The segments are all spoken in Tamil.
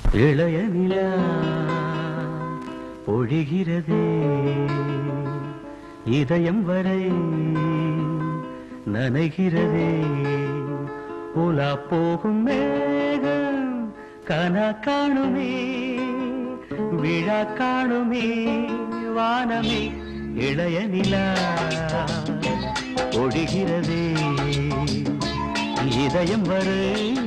இளைய நிலா பொழிகிறதே இதயம் வரை நனைகிறதே உலா போகும் மேகம் கனா காணுமே விழா காணுமே வானமே இளைய நிலா பொழிகிறதே இதயம் வரை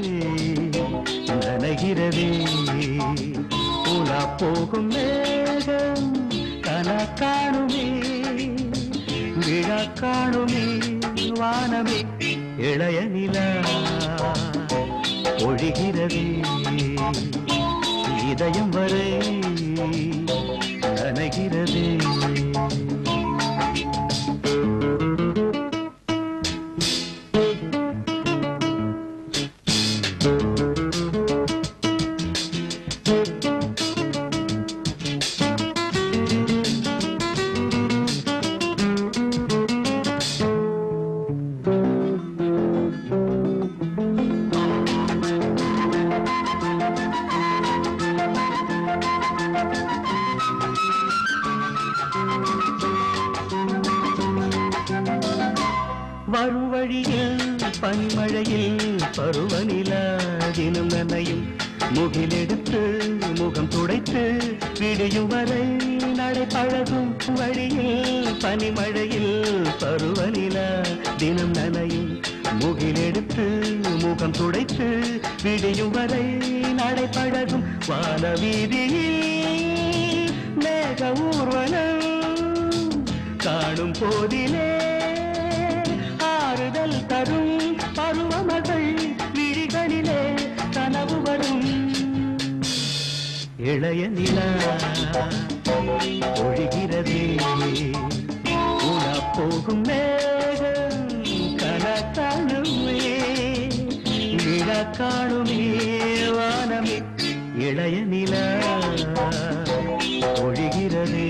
நனைகிறதே உலா போகும் மேகம் கனா காணுமே விழா காணுமே வானமே இளைய நிலா ஒழிகிறதே இதயம் வரை நனைகிறதே வரும் வழியில் பனிமழையில் பருவநிலா தினம் நனையும் முகிலெடுத்து முகம் துடைத்து விடியும் வரை நடை பழகும் வழியில் பனிமழையில் பருவநிலா தினம் நனையும் முகிலெடுத்து முகம் துடைத்து விடியும் வரை நடை பழகும் வான வீதியில் மேக ஊர்வலம் காணும் போதிலே ஆறுதல் தரும் பருவமகள் விழிகளிலே கனவு வரும் இளைய நிலா ஒழிகிறதே உணா போகும் மேகம் கன காணுமே விழ காணுமே வானமே இளைய நிலா ஒழிகிறதே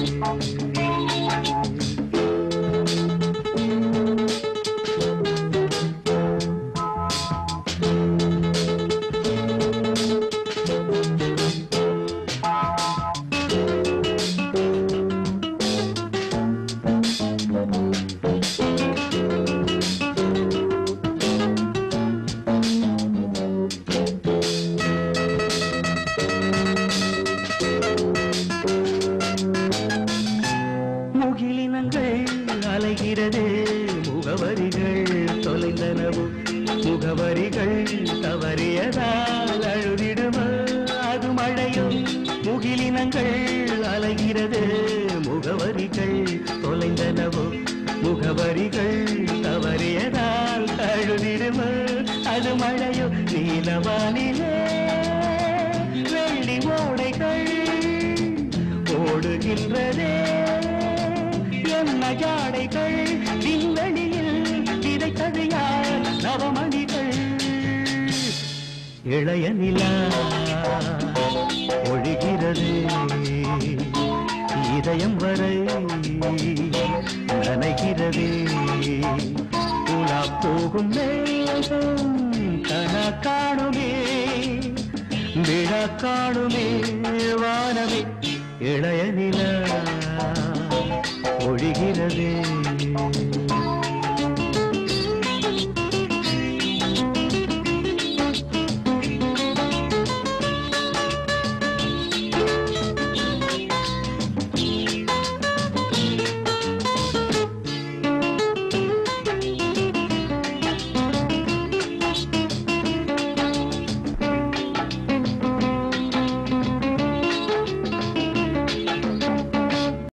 முகிலினங்கள் அலைகிறது முகவரிகள் தொலைந்தனவு முகவரிகள் தவறியதால் அழுதிடுமோ அது மழையும் முகிலினங்கள் அலைகிறது முகவரிகள் தொலைந்தனவு முகவரிகள் தவறியதால் அழுதிடுமோ அது மழையோ நீலவானிலே வெள்ளி ஓடைகள் ஓடுகின்றதே என்ன ஜாடைகள் விண்வெளியில் விதைத்தது யார் நவமணிகள் இளைய நிலா ஒழிகிறது இதயம் வரை நனைகிறதே உலா போகும் மேகம் கனா காணுமே விழா காணுமே வானமே இளைய நிலா ஒழிகிறதே